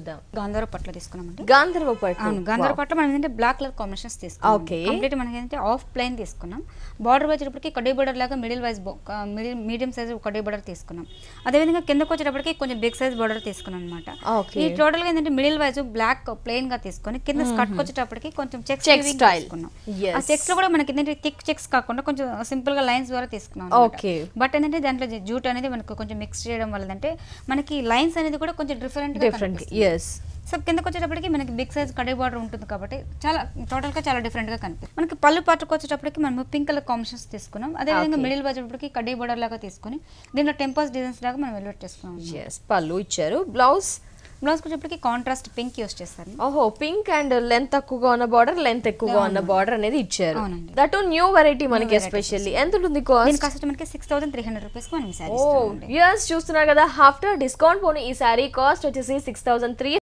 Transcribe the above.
చూద్దాం గాంధార పట్ల తీసుకున్నామండి గాంధర్వ పట్టు అవును గాంధార పట్ల మనం ఏంటంటే బ్లాక్ కలర్ కాంబినేషన్స్ తీసుకున్నాం Okay. కంప్లీట్ మనకి ఏంటంటే ఆఫ్ ప్లైన్ తీసుకున్నాం బార్డర్ వచ్చేటప్పటికి కడ్డీ బార్డర్ లాగా middle wise middle medium size కడ్డీ బార్డర్ తీసుకున్నాం అదేవిధంగా కిందకు వచ్చేటప్పటికి కొంచెం బిగ్ సైజ్ బార్డర్ తీసుకున్నాం అనమాట Okay. ఈ టోటల్ గా ఏంటంటే మిడిల్ వైజ్ బ్లాక్ ప్లెయిన్ గా తీసుకొని కింద స్కర్ట్ వచ్చేటప్పటికి కొంచెం చెక్స్ Check style. తీసుకున్నాం Yes. ఆ చెక్స్ లో కూడా మనకి ఏంటంటే థిక్ చెక్స్ కాకుండా కొంచెం సింపుల్ గా లైన్స్ ద్వారా తీసుకున్నాం Okay. బట్ ఏంటంటే దాంట్లో జూట్ అనేది మనకు కొంచెం మిక్స్ చేయడం వల్ల అంటే మనకి లైన్స్ అనేది కూడా కొంచెం డిఫరెంట్ డిఫరెంట్ ఎస్ సో కిందకి వచ్చేటప్పటికి మనకి బిగ్ సైజ్ కడే బార్డర్ ఉంటుంది కాబట్టి చాలా టోటల్ గా చాలా డిఫరెంట్ గా కనిపిస్తుంది మనకి పళ్ళు పాటకు వచ్చేటప్పటికి మనం పింక్ కలర్ కాంబినేషన్స్ తీసుకున్నాం అదేవిధంగా Okay. మిడిల్ వచ్చేటప్పటికి కడ్డీ బార్డర్ లాగా తీసుకుని దీంట్లో టెంపల్స్ డిజైన్స్ లాగా మనం వెల్వెట్ చేసుకున్నాం ఎస్ పళ్ళు ఇచ్చారు బ్లౌజ్ బ్లౌజ్ వచ్చేటప్పటికి కాంట్రాస్ట్ పింక్ యూస్ చేస్తారు ఓహో పింక్ అండ్ లెంత్ తక్కువగా ఉన్న బార్డర్ లెంత్ ఎక్కువగా ఉన్న బార్డర్ అనేది ఇచ్చారు అవునండి. దట్ న్యూ వెరైటీ మనకి ఎస్పెషల్లీ ఎంత ఉంటుంది కాస్ట్ దీని కాస్ట్ మనకి six thousand three hundred rupees మనం ఓ శారీ యస్ చూస్తున్నారు కదా ఆఫ్టర్ డిస్కౌంట్ పోనీ ఈ సారీ కాస్ట్ వచ్చేసి సిక్స్ థౌసండ్ త్రీ